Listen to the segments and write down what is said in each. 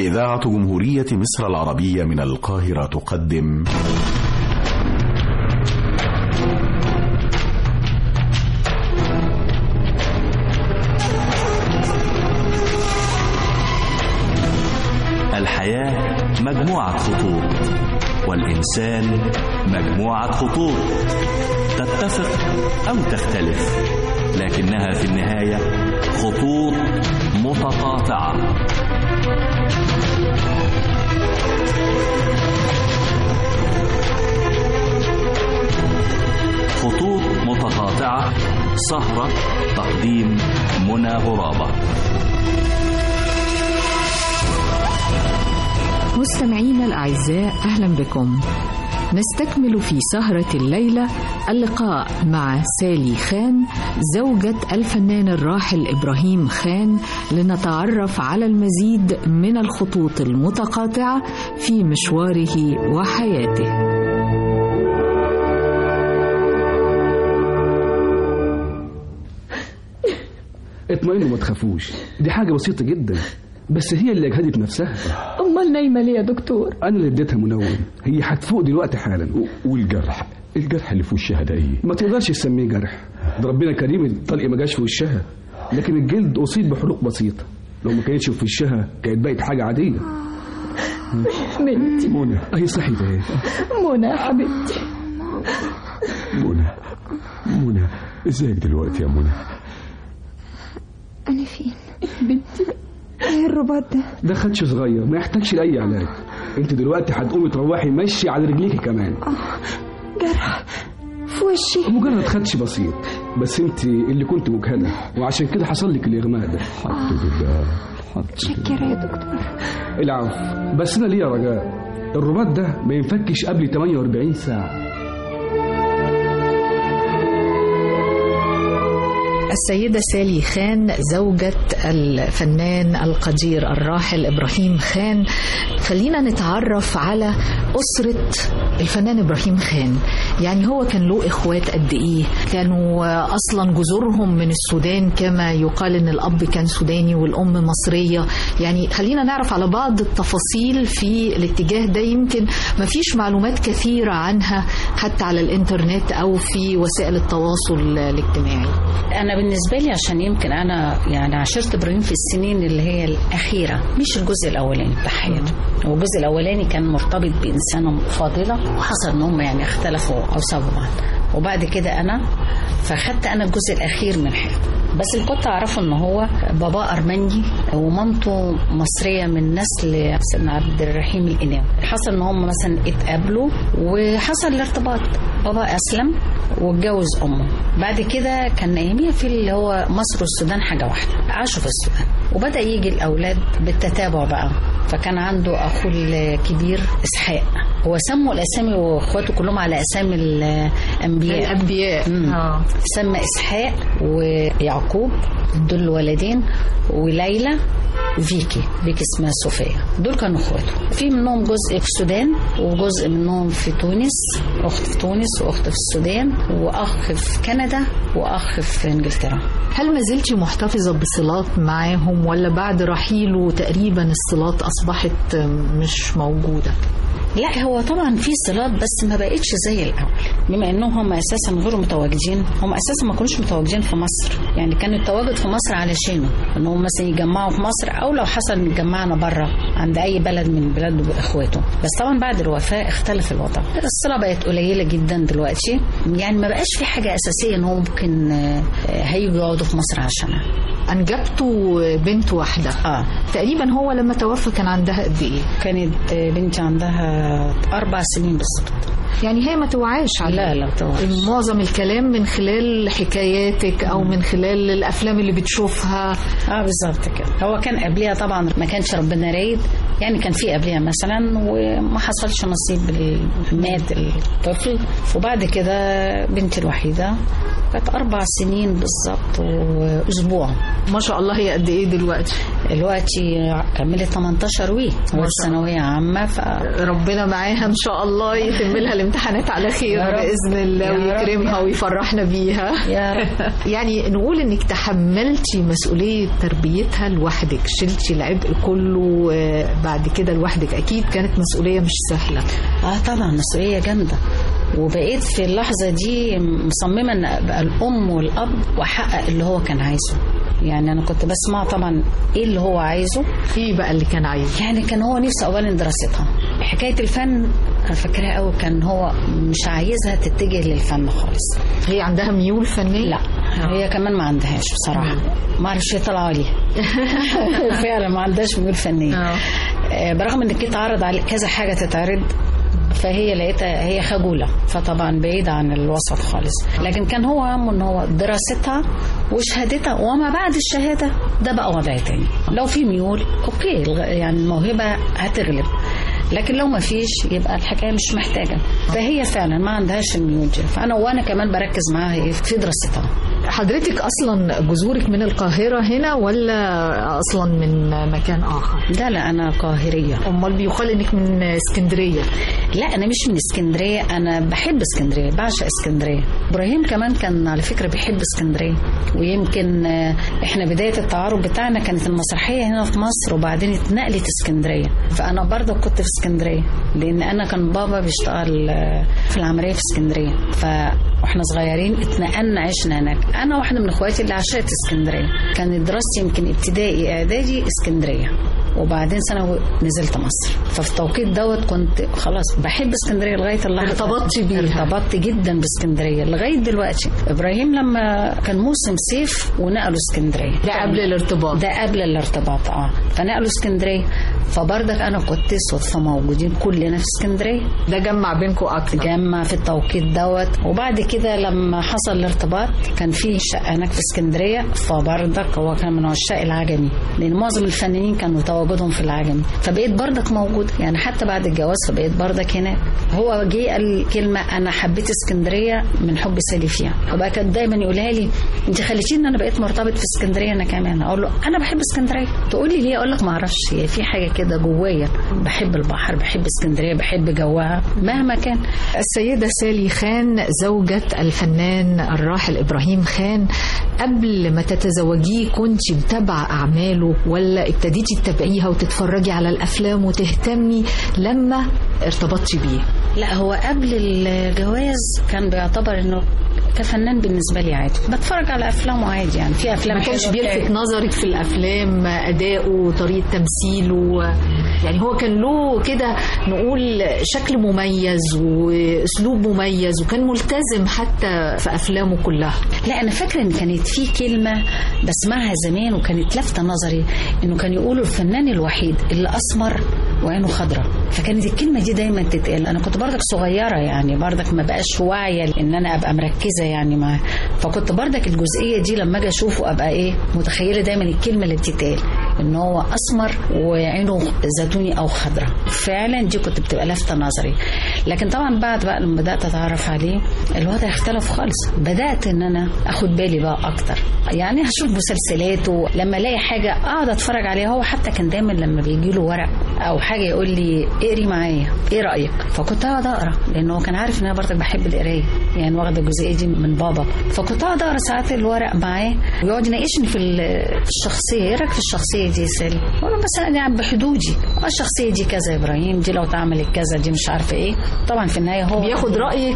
إذاعة جمهورية مصر العربية من القاهرة تقدم الحياة مجموعة خطوط والإنسان مجموعة خطوط تتفق أو تختلف لكنها في النهاية خطوط متقاطعة خطوط متقاطعة سهرة تقديم منى غرابة مستمعينا الأعزاء أهلا بكم نستكمل في سهرة الليلة اللقاء مع سالي خان زوجة الفنان الراحل إبراهيم خان لنتعرف على المزيد من الخطوط المتقاطعة في مشواره وحياته اطمئنوا ما تخافوش دي حاجة بسيطة جدا بس هي اللي أجهدت نفسها امال نايمه ليه يا دكتور أنا اللي اديتها منوم هي هتفوق دلوقتي حالا والجرح الجرح اللي في وشها ده ايه ما تقدرش تسميه جرح ده ربنا كريم الطلق ما جاش في وشها لكن الجلد أصيب بحروق بسيطة لو ما كانتش في وشها كانت بقت حاجة عادية بنتي منى أهي صحي ده منى يا حبيبتي منى منى ازيك دلوقتي يا منى أنا فين؟ بنتي إيه الرباط ده؟ ده خدش صغير ما يحتاجش لأي علاج انت دلوقتي هتقومي تروحي مشي على رجليكي كمان جرح في وشي مجرد خدش بسيط بس انت اللي كنت مجهدة وعشان كده حصل لك الإغماء ده الحمد لله الحمد لله شكرا يا دكتور العفو بس أنا ليا رجاء الرباط ده ما ينفكش قبل 48 ساعة السيدة سالي خان زوجة الفنان القدير الراحل إبراهيم خان خلينا نتعرف على أسرة الفنان إبراهيم خان يعني هو كان له إخوات قد إيه كانوا أصلا جذورهم من السودان كما يقال إن الأب كان سوداني والأم مصرية يعني خلينا نعرف على بعض التفاصيل في الاتجاه ده يمكن ما فيش معلومات كثيرة عنها حتى على الإنترنت أو في وسائل التواصل الاجتماعي انا بالنسبه لي عشان يمكن انا يعني عاشرت ابراهيم في السنين اللي هي الاخيره مش الجزء الاولاني بتاع حياته هو الجزء الاولاني كان مرتبط بانسانه فاضله وحصل ان هم يعني اختلفوا او سابوا بعض وبعد كده انا فخدت انا الجزء الاخير من حياته بس اللي كنت اعرفه ان هو باباه ارمني ومامته مصريه من نسل سيدنا عبد الرحيم الاناوي حصل ان هم مثلا اتقابلوا وحصل الارتباط بابا اسلم واتجوز امه بعد كده كان اياميها في اللي هو مصر والسودان حاجه واحده عاشوا في السودان وبدا يجي الاولاد بالتتابع بقى فكان عنده اخوه الكبير اسحاق هو سموا الاسامي واخواته كلهم على اسامي الانبياء الأنبياء مم. آه. سمى اسحاق ويعقوب دول ولدين وليلى وفيكي فيكي اسمها صوفيا دول كانوا اخواته في منهم جزء في السودان وجزء منهم في تونس اخت في تونس واخت في السودان واخ في كندا واخ في انجلترا هل ما زلت محتفظة بصلات معاهم ولا بعد رحيله تقريبا الصلات أصبحت مش موجودة لا هو طبعا في صلات بس ما بقتش زي الاول بما انهم هم اساسا غير متواجدين هم اساسا ما كانوش متواجدين في مصر يعني كان التواجد في مصر علشانه انهم مثلا يجمعوا في مصر او لو حصل نجمعنا بره عند اي بلد من بلاد اخواته بس طبعا بعد الوفاه اختلف الوضع الصله بقت قليله جدا دلوقتي يعني ما بقاش في حاجه اساسيه ان هو ممكن آه، آه، هيجوا يقعدوا في مصر عشانها أنجبتوا بنت واحدة اه تقريبا هو لما توفى كان عندها قد إيه كانت آه، بنتي عندها اربع سنين بالظبط يعني هي ما توعاش على لا لا توعاش. معظم الكلام من خلال حكاياتك أو من خلال الأفلام اللي بتشوفها اه بالظبط كده هو كان قبلها طبعا ما كانش ربنا رايد يعني كان في قبلها مثلا وما حصلش نصيب ال- مات الطفل وبعد كده بنتي الوحيده كانت اربع سنين بالظبط واسبوع ما شاء الله هي قد إيه دلوقتي دلوقتي كملت 18 وي والثانويه عامه ف ربنا معاها ان شاء الله يتم لها الامتحانات على خير يا رب. باذن الله يا رب. ويكرمها ويفرحنا بيها يا رب يعني نقول انك تحملتي مسؤوليه تربيتها لوحدك شلتي العبء كله آه، بعد كده لوحدك اكيد كانت مسؤوليه مش سهله اه طبعا مسؤوليه جامده وبقيت في اللحظه دي مصممه ان ابقى الام والاب واحقق اللي هو كان عايزه يعني انا كنت بسمع طبعا ايه اللي هو عايزه ايه بقى اللي كان عايزه يعني كان هو نفسه اولا دراستها حكايه الفن انا فاكراها قوي كان هو مش عايزها تتجه للفن خالص هي عندها ميول فنيه لا هي كمان ما عندهاش بصراحه ما اعرفش هي طالعه ليه فعلا ما عندهاش ميول فنيه آه. آه، برغم ان كنت عرض على كذا حاجه تتعرض فهي لقيتها هي خجوله فطبعا بعيده عن الوسط خالص لكن كان هو همه ان هو دراستها وشهادتها وما بعد الشهاده ده بقى وضع تاني لو في ميول اوكي الغ- يعني الموهبه هتغلب لكن لو ما فيش يبقى الحكايه مش محتاجه فهي فعلا ما عندهاش الميول دي فانا وانا كمان بركز معاها ايه في دراستها حضرتك اصلا جذورك من القاهره هنا ولا اصلا من مكان اخر لا لا انا قاهريه امال بيقال انك من اسكندريه لا انا مش من اسكندريه انا بحب اسكندريه بعشق اسكندريه ابراهيم كمان كان على فكره بيحب اسكندريه ويمكن آه، احنا بدايه التعارف بتاعنا كانت المسرحيه هنا في مصر وبعدين اتنقلت اسكندريه فانا برضه كنت في اسكندريه لان انا كان بابا بيشتغل آه، في العمليه في اسكندريه ف واحنا صغيرين اتنقلنا عشنا هناك انا واحده من اخواتي اللي عاشت اسكندريه كانت دراستي يمكن ابتدائي اعدادي اسكندريه وبعدين ثانوي نزلت مصر ففي التوقيت دوت كنت خلاص بحب اسكندريه لغايه اللحظه ارتبطتي بيها. ارتبطت جدا باسكندريه لغايه دلوقتي ابراهيم لما كان موسم صيف ونقلوا اسكندريه ده قبل الارتباط ده قبل الارتباط اه فنقلوا اسكندريه فبرضك انا كنت صدفه موجودين كلنا في اسكندريه ده جمع بينكم اكتر جمع في التوقيت دوت وبعد كده لما حصل الارتباط كان في شقه هناك في اسكندريه فبرضك هو كان من عشاق العجمي لان معظم الفنانين كانوا تواجدهم في العجمي فبقيت برضك موجود يعني حتى بعد الجواز فبقيت برضك هناك هو جه قال كلمه انا حبيت اسكندريه من حب سالي فيها فبقى كان دايما يقولها لي انت خليتيني ان انا بقيت مرتبط في اسكندريه انا كمان اقول له انا بحب اسكندريه تقول لي ليه اقول لك ما اعرفش هي في حاجه كده جوايا بحب البحر بحب اسكندريه بحب جوها مهما كان السيدة سالي خان زوجة الفنان الراحل إبراهيم خان قبل ما تتزوجيه كنت متابعة أعماله ولا ابتديتي تتابعيها وتتفرجي على الأفلام وتهتمي لما ارتبطتي بيه لا هو قبل الجواز كان بيعتبر انه كفنان بالنسبه لي عادي بتفرج على افلامه عادي يعني في افلام ما كانش حلوة بيلفت بتاعت- نظرك في الأفلام أداؤه طريقة تمثيله يعني هو كان له كده نقول شكل مميز وأسلوب مميز وكان ملتزم حتى في أفلامه كلها لا انا فاكره ان كانت في كلمه بسمعها زمان وكانت لافته نظري انه كان يقولوا الفنان الوحيد اللي اسمر وعينه خضراء فكانت الكلمه دي دايما تتقال انا كنت برضك صغيره يعني برضك ما بقاش واعيه ان انا ابقى مركزه يعني معاه فكنت برضك الجزئيه دي لما اجي اشوفه ابقى ايه متخيله دايما الكلمه اللي بتتقال ان هو اسمر وعينه زيتوني او خضراء فعلا دي كنت بتبقى لافته نظري لكن طبعا بعد بقى لما بدات اتعرف عليه الوضع اختلف خالص بدات ان انا اخد بالي بقى اكتر يعني هشوف مسلسلاته لما الاقي حاجه اقعد اتفرج عليها هو حتى كان دايما لما بيجي له ورق او حاجه يقول لي اقري معايا ايه رايك فكنت اقعد اقرا لان هو كان عارف ان انا برضك بحب القرايه يعني واخده الجزئيه دي من بابا فكنت اقعد اقرا ساعات الورق معاه ويقعد يناقشني في ال- في الشخصيه ايه رايك في الشخصيه دي يا سالي اقول له بس يعني بحدودي اه الشخصيه دي كذا يا ابراهيم دي لو اتعملت كذا دي مش عارفه ايه طبعا في النهايه هو بياخد رايك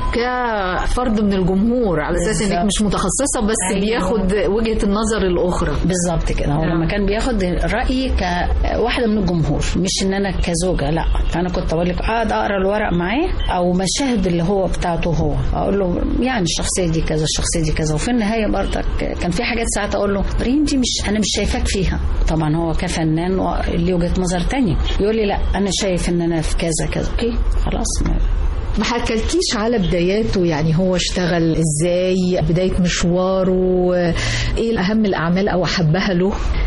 كفرد من الجمهور على اساس انك بالظبط. مش متخصصه بس أيوة. بياخد وجهه النظر الاخرى بالظبط كده هو لما كان بياخد رايي كواحده من الجمهور مش ان انا كزوجه لا فانا كنت اقول لك اقعد اقرا الورق معاه او مشاهد اللي هو بتاعته هو اقول له يعني الشخصيه دي كذا الشخصيه دي كذا وفي النهايه برضك كان في حاجات ساعات اقول له ابراهيم دي مش انا مش شايفاك فيها طبعا هو كفنان ليه وجهه نظر تانية يقول لي لا انا شايف ان انا في كذا كذا اوكي خلاص ما ما حكلتيش على بداياته يعني هو اشتغل ازاي بدايه مشواره ايه اهم الاعمال او احبها له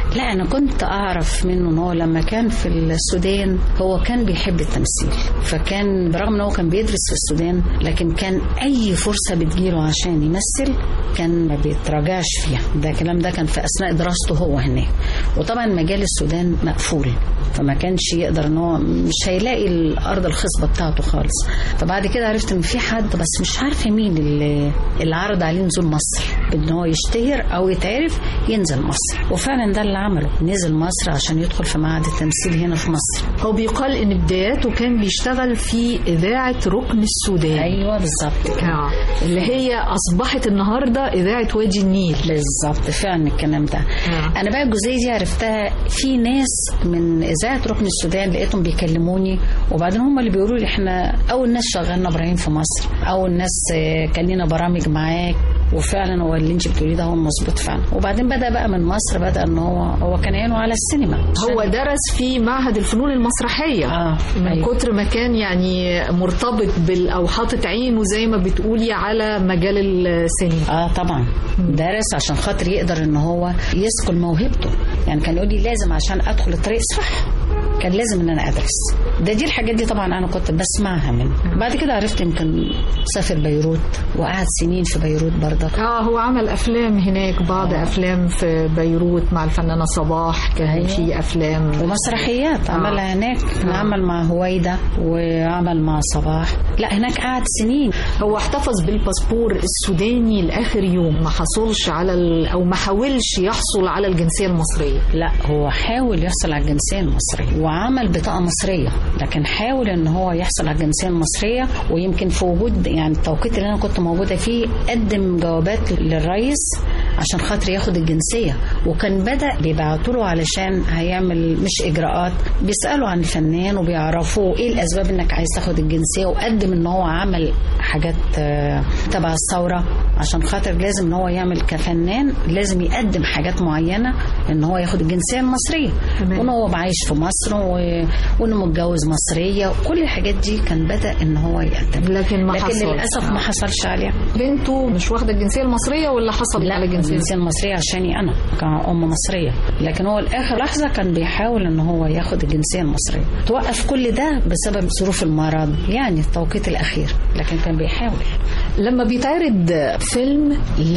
لا انا كنت اعرف منه ان هو لما كان في السودان هو كان بيحب التمثيل فكان برغم ان هو كان بيدرس في السودان لكن كان اي فرصه بتجيله عشان يمثل كان ما بيتراجعش فيها ده الكلام ده كان في اثناء دراسته هو هناك وطبعا مجال السودان مقفول فما كانش يقدر ان هو مش هيلاقي الارض الخصبه بتاعته خالص فبعد كده عرفت ان في حد بس مش عارفه مين اللي, اللي عرض عليه نزول مصر بان هو يشتهر او يتعرف ينزل مصر وفعلا ده اللي عمله نزل مصر عشان يدخل في معهد التمثيل هنا في مصر هو بيقال ان بداياته كان بيشتغل في اذاعه ركن السودان ايوه بالظبط آه. اللي هي اصبحت النهارده اذاعه وادي النيل بالظبط فعلا الكلام ده آه. انا بقى الجزئيه دي عرفتها في ناس من اذاعه ركن السودان لقيتهم بيكلموني وبعدين هم اللي بيقولوا لي احنا اول ناس شغلنا ابراهيم في مصر اول ناس آه، كان لنا برامج معاك وفعلا هو اللي انت بتقوليه ده هو مظبوط فعلا وبعدين بدا بقى من مصر بدا ان هو هو كان عينه على السينما هو درس في معهد الفنون المسرحيه اه من أيوة. كتر ما كان يعني مرتبط بال او حاطط عينه زي ما بتقولي على مجال السينما اه طبعا درس عشان خاطر يقدر ان هو يسكن موهبته يعني كان يقول لي لازم عشان ادخل الطريق صح كان لازم ان انا ادرس ده دي الحاجات دي طبعا انا كنت بسمعها منه بعد كده عرفت يمكن سافر بيروت وقعد سنين في بيروت برضك اه هو عمل افلام هناك بعض افلام في بيروت مع الفنانه صباح كان أيوة. في افلام ومسرحيات عملها هناك كان عمل مع هويدا وعمل مع صباح لا هناك قعد سنين هو احتفظ بالباسبور السوداني لاخر يوم ما حصلش على ال... او ما حاولش يحصل على الجنسيه المصريه لا هو حاول يحصل على الجنسيه المصريه وعمل بطاقه مصريه لكن حاول ان هو يحصل على الجنسيه المصريه ويمكن في وجود يعني التوقيت اللي انا كنت موجوده فيه قدم جوابات للرئيس عشان خاطر ياخد الجنسيه وكان بدا بيبعتوا له علشان هيعمل مش اجراءات بيسالوا عن الفنان وبيعرفوا ايه الاسباب انك عايز تاخد الجنسيه وقدم ان هو عمل حاجات آه، تبع الثوره عشان خاطر لازم ان هو يعمل كفنان لازم يقدم حاجات معينه ان هو ياخد الجنسيه المصريه تمام. وان هو عايش في مصر و... وانه متجوز مصريه وكل الحاجات دي كان بدا ان هو يقدم لكن ما لكن حصلش. للاسف ما حصلش عليها بنته مش واخده الجنسيه المصريه ولا حصل لا على الجنسيه الجنسيه المصريه عشاني انا كأم مصريه لكن هو لاخر لحظه كان بيحاول ان هو ياخد الجنسيه المصريه توقف كل ده بسبب ظروف المرض يعني التوقيت الاخير لكن كان بيحاول لما بيتعرض فيلم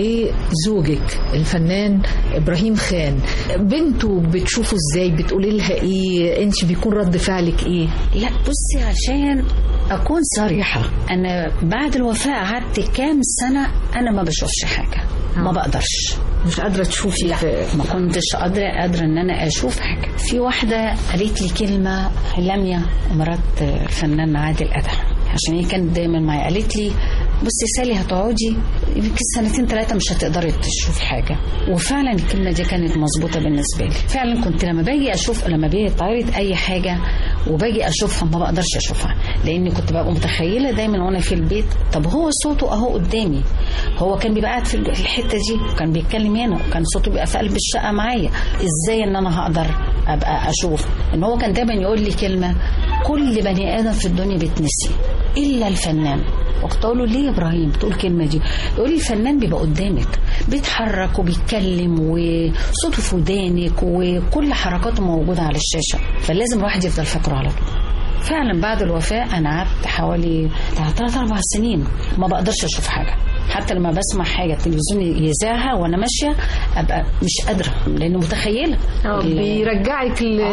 لزوجك الفنان ابراهيم خان بنته بتشوفه ازاي بتقولي لها ايه انت بيكون رد فعلك ايه لا بصي عشان اكون صريحه انا بعد الوفاه قعدت كام سنه انا ما بشوفش حاجه ما بقدرش مش قادره تشوفي لا في- ما كنتش قادرة قادرة ان انا اشوف حاجة في واحدة قالت لي كلمة لميا مرات الفنان عادل ادهم عشان هي كانت دايما معايا قالت لي بصي سالي هتقعدي يمكن سنتين ثلاثة مش هتقدري تشوفي حاجة وفعلا الكلمة دي كانت مظبوطة بالنسبة لي فعلا كنت لما باجي اشوف لما باجي تعرض اي حاجة وباجي اشوفها ما بقدرش اشوفها لاني كنت ببقى متخيلة دايما وانا في البيت طب هو صوته اهو قدامي هو كان بيبقى قاعد في الحتة دي وكان بيتكلم هنا وكان صوته بيبقى في قلب الشقة معايا ازاي ان انا هقدر ابقى اشوف ان هو كان دايما يقول لي كلمة كل بني ادم في الدنيا بيتنسي الا الفنان وكنت اقول له ليه يا ابراهيم تقول الكلمه دي يقول لي الفنان بيبقى قدامك بيتحرك وبيتكلم وصوته في ودانك وكل حركاته موجوده على الشاشه فلازم الواحد يفضل فاكره على طول فعلا بعد الوفاه انا قعدت حوالي ثلاث اربع سنين ما بقدرش اشوف حاجه حتى لما بسمع حاجه التلفزيون يذاعها وانا ماشيه ابقى مش قادره لان متخيله ال- بيرجعك ل...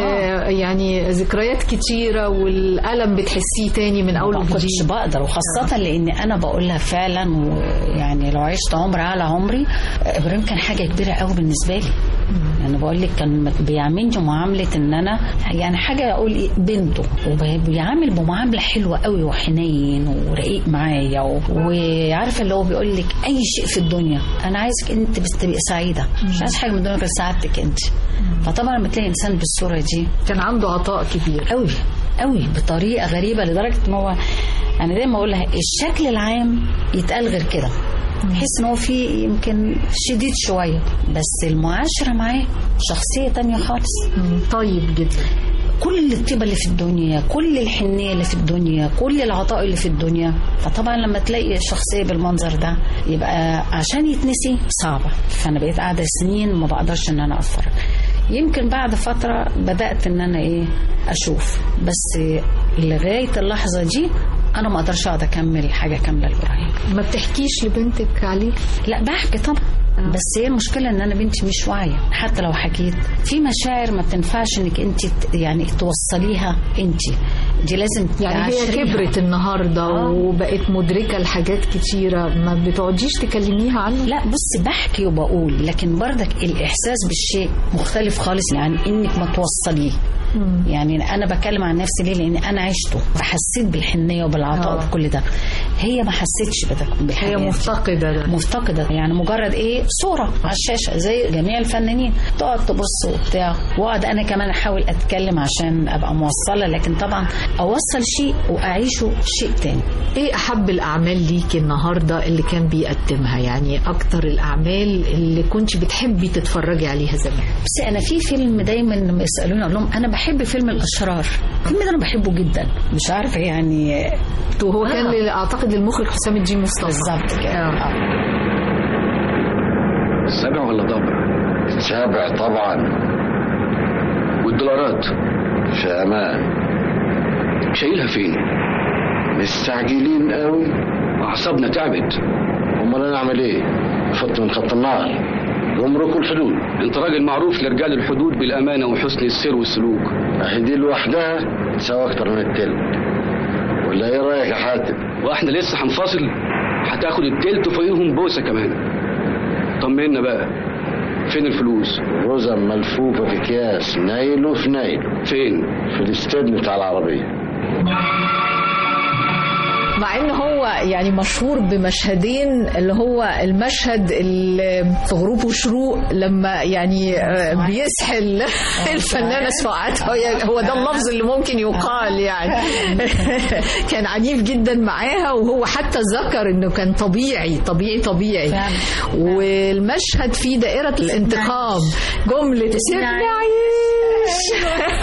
يعني ذكريات كتيرة والألم بتحسيه تاني من أول ما كنتش وجديد بقدر وخاصة لأن أنا بقولها فعلا ويعني لو عشت عمر على عمري إبراهيم كان حاجة كبيرة قوي بالنسبة لي يعني بقول لك كان بيعاملني معاملة إن أنا يعني حاجة أقول إيه بنته وبيعامل بمعاملة حلوة قوي وحنين ورقيق معايا و- وعارفة اللي هو بيقول لك أي شيء في الدنيا أنا عايزك أنت بس تبقي سعيدة مش عايز حاجة من الدنيا غير سعادتك أنت فطبعا لما تلاقي إنسان بالصورة دي كان عنده عطاء كبير قوي قوي بطريقه غريبه لدرجه ان هو انا دايما اقول لها الشكل العام يتقال غير كده تحس ان هو في يمكن شديد شويه بس المعاشره معاه شخصيه تانية خالص مم، طيب جدا كل الطيبه اللي في الدنيا كل الحنيه اللي في الدنيا كل العطاء اللي في الدنيا فطبعا لما تلاقي شخصيه بالمنظر ده يبقى عشان يتنسي صعبه فانا بقيت قاعده سنين ما بقدرش ان انا اتفرج يمكن بعد فتره بدات ان انا ايه اشوف بس لغايه اللحظه دي انا ما اقدرش اقعد اكمل حاجه كامله لابراهيم ما بتحكيش لبنتك عليه لا بحكي طبعا بس هي المشكلة ان انا بنتي مش واعية حتى لو حكيت في مشاعر ما بتنفعش انك انت ت- يعني توصليها انت دي لازم يعني هي تعاشريها. كبرت النهارده وبقت مدركه لحاجات كتيره ما بتقعديش تكلميها عنه لا بص بحكي وبقول لكن برضك الاحساس بالشيء مختلف خالص يعني انك ما توصليه يعني انا بتكلم عن نفسي ليه لان انا عشته فحسيت بالحنيه وبالعطاء آه. وبكل ده هي ما حسيتش بده هي بالحاجات دي. مفتقده ده مفتقدة يعني مجرد ايه صورة على الشاشة زي جميع الفنانين تقعد تبص وبتاع واقعد انا كمان احاول اتكلم عشان ابقى موصلة لكن طبعا اوصل شيء واعيشه شيء تاني ايه احب الاعمال ليكي النهارده اللي كان بيقدمها يعني اكتر الاعمال اللي كنت بتحبي تتفرجي عليها زمان بس انا في فيلم دايما لما يسالوني اقول لهم انا بحب فيلم الاشرار الفيلم ده انا بحبه جدا مش عارفه يعني وهو كان آه. لل- اعتقد المخرج حسام الدين مصطفى بالظبط كده آه. آه. سبع ولا ضبع؟ سبع طبعا والدولارات في امان شايلها فين؟ مستعجلين قوي اعصابنا تعبت امال نعمل ايه؟ نفط من خط النار جمرك الحدود انت راجل معروف لرجال الحدود بالامانه وحسن السير والسلوك اهي دي لوحدها تساوي اكتر من التلت ولا ايه رايك يا حاتم؟ واحنا لسه هنفاصل هتاخد التلت وفوقيهم بوسه كمان طمنا بقى فين الفلوس رزم ملفوفه في اكياس نايله في نايله فين في الاستبن بتاع العربيه مع ان هو يعني مشهور بمشهدين اللي هو المشهد اللي في غروب وشروق لما يعني آه، بيسحل الفنانه سعاد هو- هو ده اللفظ اللي ممكن يقال يعني كان عنيف جدا معاها وهو حتى ذكر انه كان طبيعي طبيعي طبيعي فعلا. والمشهد في دائره الانتقام جمله سيبني عيش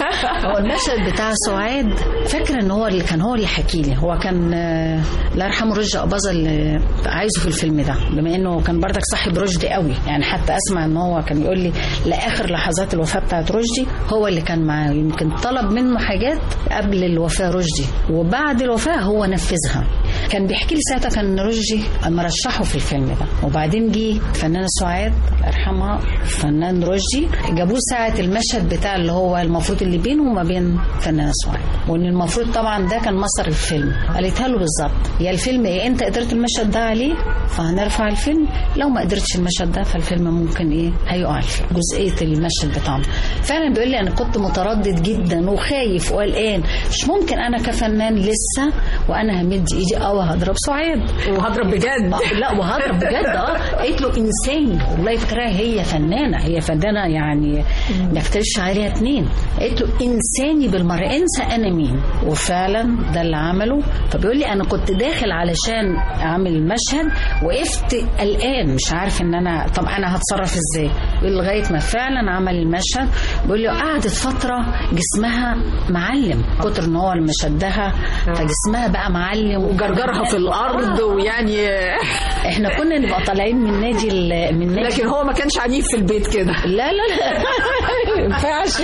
هو المشهد بتاع سعاد فاكره ان هو اللي كان هو اللي حكي لي هو كان آه، الله يرحمه رشدي اباظه اللي عايزه في الفيلم ده بما انه كان بردك صاحب رشدي قوي يعني حتى اسمع ان هو كان يقول لي لاخر لحظات الوفاه بتاعت رشدي هو اللي كان معاه يمكن طلب منه حاجات قبل الوفاه رشدي وبعد الوفاه هو نفذها كان بيحكي لي ساعتها كان رشدي مرشحه في الفيلم ده وبعدين جه فنانه سعاد الله يرحمها فنان رشدي جابوه ساعه المشهد بتاع اللي هو المفروض اللي بينه وما بين فنانه سعاد وان المفروض طبعا ده كان مسار الفيلم قالتها له بالظبط يا الفيلم ايه انت قدرت المشهد ده عليه فهنرفع الفيلم لو ما قدرتش المشهد ده فالفيلم ممكن ايه هيقع الفيلم جزئيه المشهد بتاعه فعلا بيقول لي انا كنت متردد جدا وخايف وقلقان مش ممكن انا كفنان لسه وانا همد ايدي او هضرب سعاد وهضرب بجد لا وهضرب بجد اه قالت له انساني والله فاكراها هي فنانه هي فنانه يعني ما اختلفش عليها اتنين قالت له انساني بالمره انسى انا مين وفعلا ده اللي عمله فبيقول لي انا كنت داخل علشان اعمل المشهد وقفت قلقان مش عارف ان انا طب انا هتصرف ازاي بيقول لي لغايه ما فعلا عمل المشهد بيقول لي قعدت فتره جسمها معلم كتر ان هو لما شدها فجسمها بقى معلم وجرجرها في الارض ويعني احنا كنا نبقى طالعين من نادي ال- من نادي لكن هو ما كانش عنيف في البيت كده لا لا لا ما ينفعش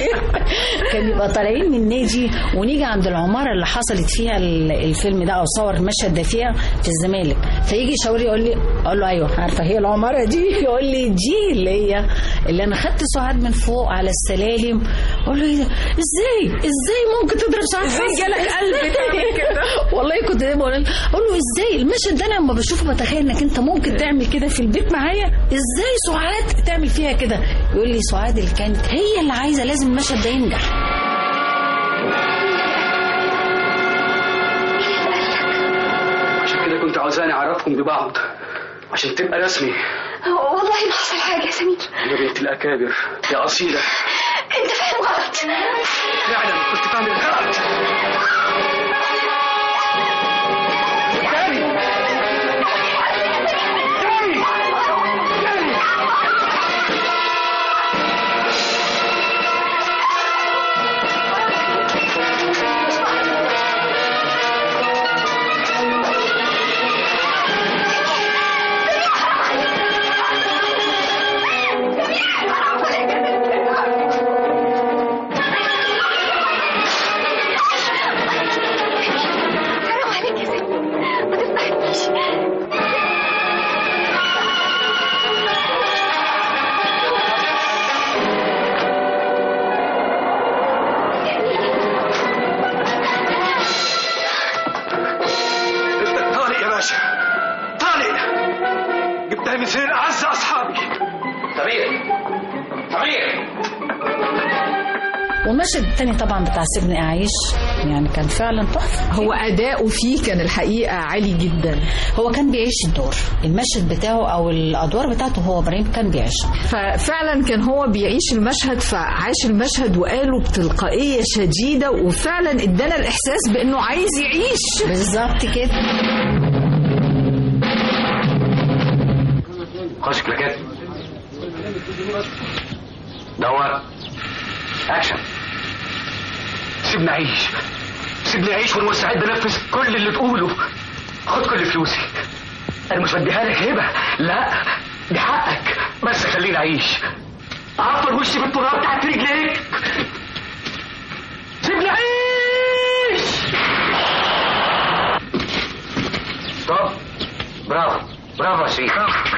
كان يبقى طالعين من نادي ونيجي عند العماره اللي حصلت فيها ال- الفيلم ده او صور المشهد ده فيها في الزمالك فيجي يشاور لي يقول لي اقول له ايوه عارفه هي العماره دي يقول لي دي اللي هي اللي انا خدت سعاد من فوق على السلالم اقول له ايه ده ازاي ازاي ممكن تضرب سعاد ازاي جالك قلب تعمل كده والله كنت دايما اقول اقول له ازاي المشهد ده انا لما بشوفه بتخيل انك انت ممكن تعمل كده في البيت معايا ازاي سعاد تعمل فيها كده يقول لي سعاد اللي كانت هي اللي عايزه لازم المشهد ده ينجح عشان كده كنت عاوزاني اعرفكم ببعض عشان تبقى رسمي والله ما حصل حاجة يا سمير يا بنت الاكابر يا اصيله انت فاهم غلط فعلا كنت فاهم غلط اعز اصحابي سمير سمير والمشهد التاني طبعا بتاع سيبني اعيش يعني كان فعلا تحفه هو اداؤه فيه كان الحقيقه عالي جدا هو كان بيعيش الدور المشهد بتاعه او الادوار بتاعته هو ابراهيم كان بيعيشها ففعلا كان هو بيعيش المشهد فعاش المشهد وقاله بتلقائيه شديده وفعلا ادانا الاحساس بانه عايز يعيش بالظبط كده خش كلاكات دور اكشن سيبني اعيش سيبني اعيش وانا مستعد انفذ كل اللي تقوله خد كل فلوسي انا مش بديها لك هبه لا دي حقك بس خليني اعيش اعفر وشي بالتراب تحت رجليك سيبني اعيش طب برافو برافو يا شريف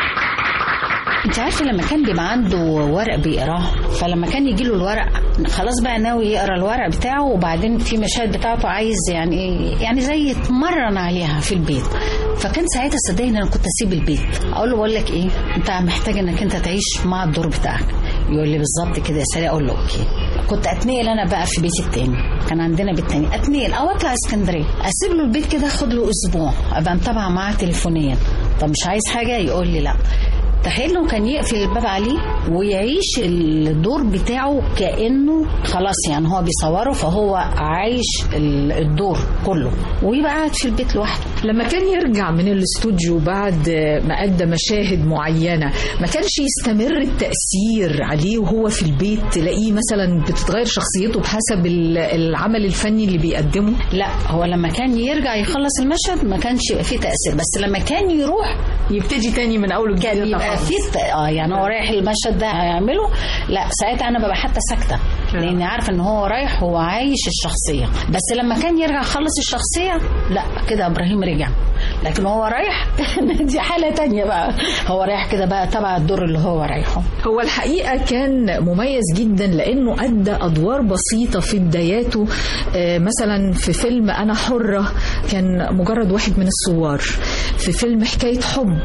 انت عارفه لما كان بيبقى عنده ورق بيقراه فلما كان يجي له الورق خلاص بقى ناوي يقرا الورق بتاعه وبعدين في مشاهد بتاعته عايز يعني ايه يعني زي يتمرن عليها في البيت فكان ساعتها صدقني انا كنت اسيب البيت اقول له بقول لك ايه انت محتاج انك انت تعيش مع الدور بتاعك يقول لي بالظبط كده يا سالي اقول له اوكي كنت اتنقل انا بقى في بيتي التاني كان عندنا بيت تاني اتنقل او اطلع اسكندريه اسيب له البيت كده اخد له اسبوع ابقى متابعه معاه تليفونيا طب مش عايز حاجه يقول لي لا تخيل انه كان يقفل الباب عليه ويعيش الدور بتاعه كانه خلاص يعني هو بيصوره فهو عايش ال- الدور كله ويبقى قاعد في البيت لوحده لما كان يرجع من الاستوديو بعد ما أدى مشاهد معينة ما كانش يستمر التأثير عليه وهو في البيت تلاقيه مثلا بتتغير شخصيته بحسب ال- العمل الفني اللي بيقدمه لا هو لما كان يرجع يخلص المشهد ما كانش يبقى فيه تأثير بس لما كان يروح يبتدي تاني من أول كان وجديد يبقى فيه ت- اه يعني هو رايح المشهد ده هيعمله لا ساعتها انا ببقى حتى ساكته لاني عارفه ان هو رايح هو عايش الشخصيه بس لما كان يرجع يخلص الشخصيه لا كده ابراهيم رجع لكن هو رايح دي حاله تانية بقى هو رايح كده بقى تبع الدور اللي هو رايحه هو الحقيقة كان مميز جدا لأنه أدى أدوار بسيطة في بداياته آه، مثلا في فيلم أنا حرة كان مجرد واحد من الثوار في فيلم حكاية حب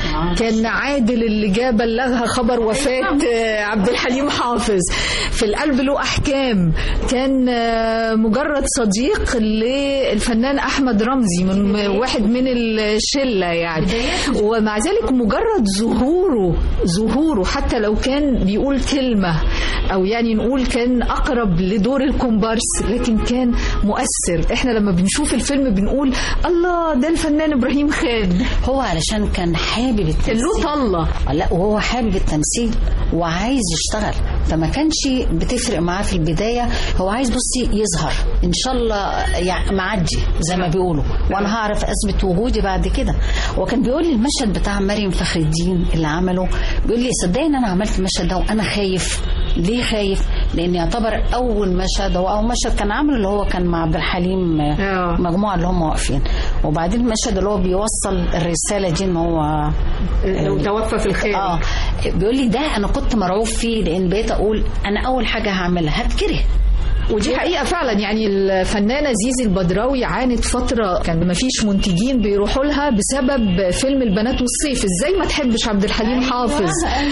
كان عادل اللي جاء بلغها خبر وفاة آه، عبد الحليم حافظ في القلب له أحكام كان آه، مجرد صديق للفنان أحمد رمزي من واحد من الشلة يعني ومع ذلك مجرد ظهوره ظهوره حتى لو كان بيقول كلمة أو يعني نقول كان أقرب لدور الكومبارس لكن كان مؤثر احنا لما بنشوف الفيلم بنقول الله ده الفنان إبراهيم خان هو علشان كان حابب التمثيل له طلة لا وهو حابب التمثيل وعايز يشتغل فما كانش بتفرق معاه في البدايه هو عايز بصي يظهر ان شاء الله يعني معدي زي ما بيقولوا وانا هعرف اثبت وجودي بعد كده وكان بيقول لي المشهد بتاع مريم فخر الدين اللي عمله بيقول لي صدقني ان انا عملت المشهد ده وانا خايف ليه خايف لان يعتبر اول مشهد هو اول مشهد كان عامله اللي هو كان مع عبد الحليم آه. مجموعه اللي هم واقفين وبعدين المشهد اللي هو بيوصل الرساله دي ان هو لو توفى في الخير اه بيقول لي ده انا كنت مرعوب فيه لان بقيت اقول انا اول حاجه هعملها هتكره ودي حقيقة فعلا يعني الفنانة زيزي البدراوي عانت فترة كان ما فيش منتجين بيروحوا لها بسبب فيلم البنات والصيف ازاي ما تحبش عبد الحليم حافظ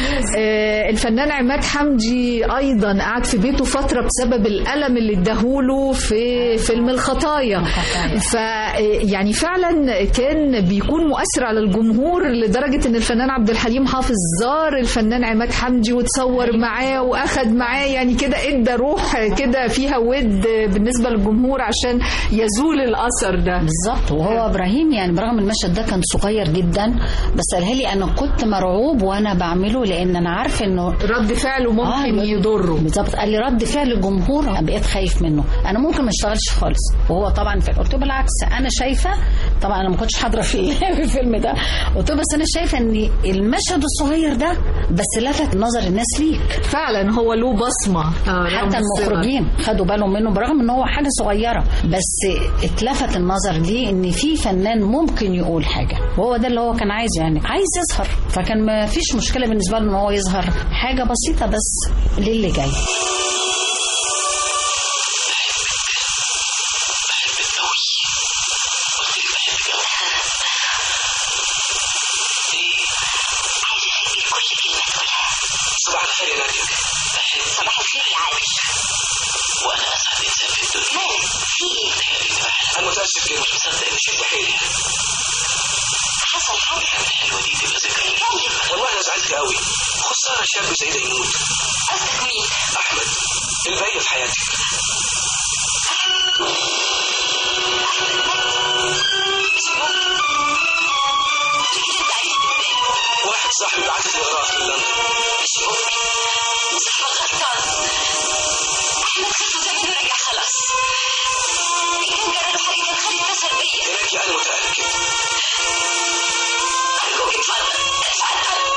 آه الفنان عماد حمدي ايضا قعد في بيته فترة بسبب الألم اللي اداهوله في فيلم الخطايا ف يعني فعلا كان بيكون مؤثر على الجمهور لدرجة ان الفنان عبد الحليم حافظ زار الفنان عماد حمدي وتصور معاه واخد معاه يعني كده ادى روح كده فيها ود بالنسبة للجمهور عشان يزول الأثر ده بالظبط وهو ابراهيم يعني برغم المشهد ده كان صغير جدا بس قالها لي انا كنت مرعوب وانا بعمله لان انا عارفه انه رد فعله ممكن آه يضره بالظبط قال لي رد فعل الجمهور أنا بقيت خايف منه انا ممكن ما اشتغلش خالص وهو طبعا في قلت له بالعكس انا شايفه طبعا انا ما كنتش حاضره في في الفيلم ده قلت له بس انا شايفه ان المشهد الصغير ده بس لفت نظر الناس ليك فعلا هو له بصمة آه حتى المخرجين خدوا بالهم منه برغم ان هو حاجه صغيره بس اتلفت النظر ليه ان في فنان ممكن يقول حاجه وهو ده اللي هو كان عايز يعني عايز يظهر فكان ما فيش مشكله بالنسبه له ان هو يظهر حاجه بسيطه بس للي جاي عايزة أحكي كل انا متاسف جدا صدقني شد حيلي حصل حاجة الحلوه دي تبقى ذكرى والله انا زعلت قوي خساره شاب زي ده يموت قصدك مين؟ احمد الباقي في حياتي واحد صاحبي بعت لي وراك من لندن مش ممكن صاحبك غلطان احمد خطوه زمان ورجع خلاص ان كان جرى له حاجه كان خلي اتصل بيا هناك انا متاكد ارجوك اتفضل اتفضل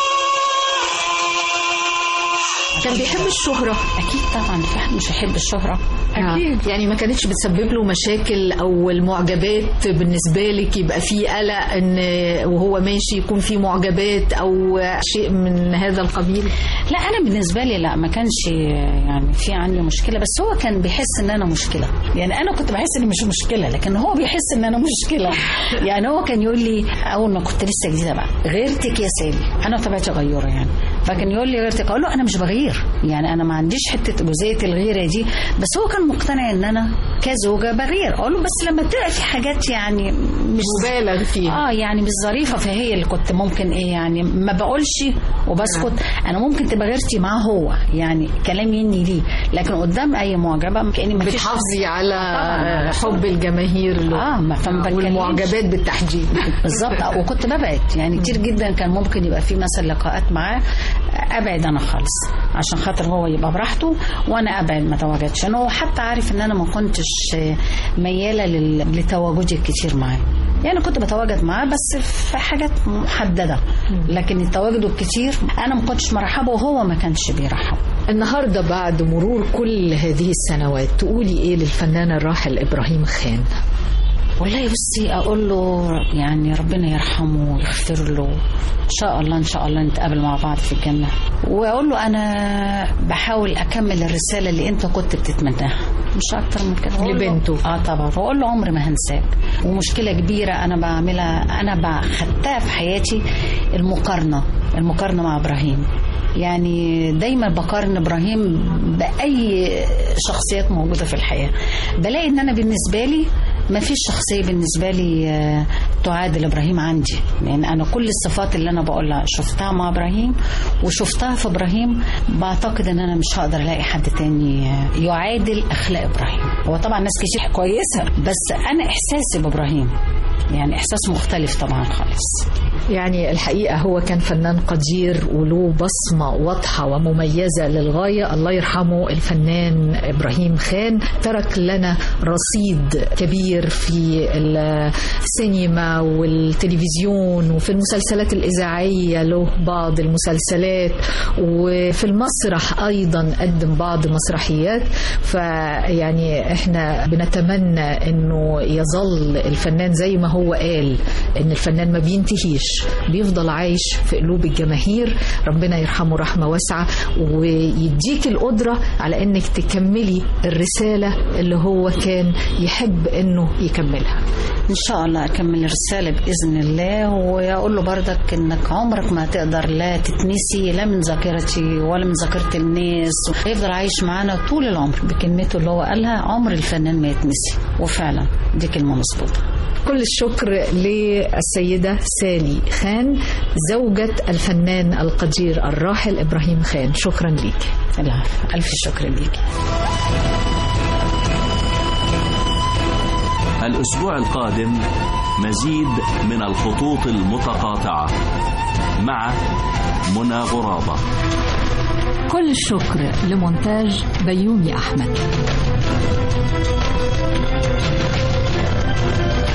كان بيحب الشهرة اكيد طبعا في حد مش هيحب الشهره أكيد. يعني ما كانتش بتسبب له مشاكل او المعجبات بالنسبه لك يبقى في قلق ان وهو ماشي يكون في معجبات او شيء من هذا القبيل لا انا بالنسبه لي لا ما كانش يعني في عندي مشكله بس هو كان بيحس ان انا مشكله يعني انا كنت بحس اني مش مشكله لكن هو بيحس ان انا مشكله يعني هو كان يقول لي اول ما كنت لسه جديده بقى غيرتك يا سالي انا طبيعتي غيوره يعني فكان يقول لي غيرتك اقول له انا مش بغير يعني انا ما عنديش حته جزئيه الغيره دي بس هو كان مقتنع ان انا كزوجه بغير اقول له بس لما تبقى في حاجات يعني مش مبالغ فيها اه يعني مش ظريفه فهي اللي كنت ممكن ايه يعني ما بقولش وبسكت انا ممكن تبقى غيرتي معاه هو يعني كلام يني ليه لكن قدام اي معجبه كاني ما فيش بتحافظي على طبعاً. حب الجماهير له اه ما فما بتكلمش. والمعجبات بالتحديد بالظبط آه، وكنت ببعد يعني كتير جدا كان ممكن يبقى في مثلا لقاءات معاه ابعد انا خالص عشان خاطر هو يبقى براحته وانا ابعد ما تواجدش انا هو حتى عارف ان انا ما كنتش آه، مياله لل- لتواجدي الكتير معاه يعني كنت بتواجد معاه بس في حاجات محدده لكن التواجد الكتير انا ما كنتش مرحبه وهو ما كانش بيرحب النهارده بعد مرور كل هذه السنوات تقولي ايه للفنان الراحل ابراهيم خان والله بصي اقول له يعني ربنا يرحمه ويغفر له ان شاء الله ان شاء الله نتقابل مع بعض في الجنه واقول له انا بحاول اكمل الرساله اللي انت كنت بتتمناها مش اكتر من كده وأقول له- لبنته. اه طبعا واقول له عمري ما هنساك ومشكله كبيره انا بعملها انا بع- خدتها في حياتي المقارنه المقارنه مع ابراهيم يعني دايما بقارن ابراهيم باي شخصيات موجوده في الحياه بلاقي ان انا بالنسبه لي ما فيش شخصيه بالنسبه لي آه، تعادل ابراهيم عندي لان انا كل الصفات اللي انا بقولها شفتها مع ابراهيم وشفتها في ابراهيم بعتقد ان انا مش هقدر الاقي حد تاني آه، يعادل اخلاق ابراهيم هو طبعا ناس كتير كويسه بس انا احساسي بابراهيم يعني احساس مختلف طبعا خالص يعني الحقيقة هو كان فنان قدير وله بصمة واضحة ومميزة للغاية الله يرحمه الفنان إبراهيم خان ترك لنا رصيد كبير في السينما والتلفزيون وفي المسلسلات الإذاعية له بعض المسلسلات وفي المسرح أيضا قدم بعض مسرحيات فيعني احنا بنتمنى انه يظل الفنان زي ما هو قال ان الفنان ما بينتهيش بيفضل عايش في قلوب الجماهير ربنا يرحمه رحمة واسعة ويديك القدرة على انك تكملي الرسالة اللي هو كان يحب انه يكملها ان شاء الله اكمل الرساله باذن الله واقول له بردك انك عمرك ما هتقدر لا تتنسي لا من ذاكرتي ولا من ذاكره الناس هيفضل عايش معانا طول العمر بكلمته اللي هو قالها عمر الفنان ما يتنسي وفعلا دي كلمه مظبوطه كل الشكر للسيدة سالي خان زوجة الفنان القدير الراحل إبراهيم خان شكرا ليك العفو الف شكر ليكي الأسبوع القادم مزيد من الخطوط المتقاطعة مع منى غرابة كل الشكر لمونتاج بيومي أحمد